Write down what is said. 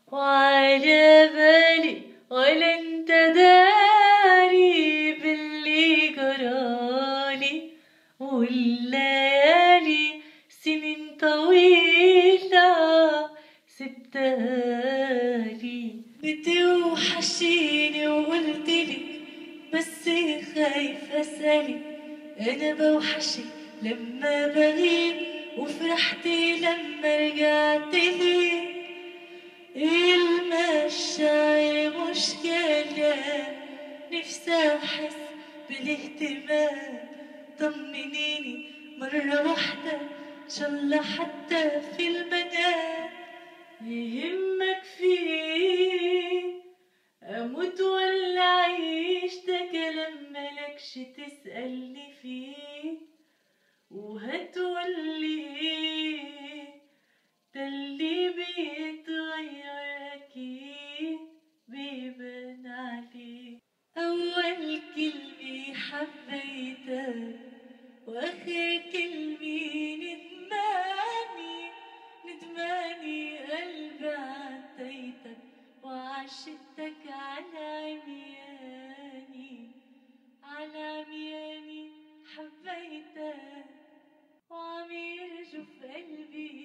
وعلى بالي ولا انت داري باللي جرالي والليالي سنين طويلة سبتالي بتوحشيني وقلتلك بس خايفة اسألك أنا بوحشك لما بغيب وفرحتي لما رجعتلي المشاعر مشكلة نفسي أحس بالاهتمام طمنيني مرة واحدة إن شاء الله حتى في المنام يهمك فيه أموت ولا أعيش ده كلام ملكش تسألني فيه وهتقولي ده اللي بيتغير أكيد بيبان عليه أول كلمة حبيتها وآخر كلمة ندماني ندماني قلبي عديتك وعشقتك على عمياني على عمياني حبيتك وعم يرجف قلبي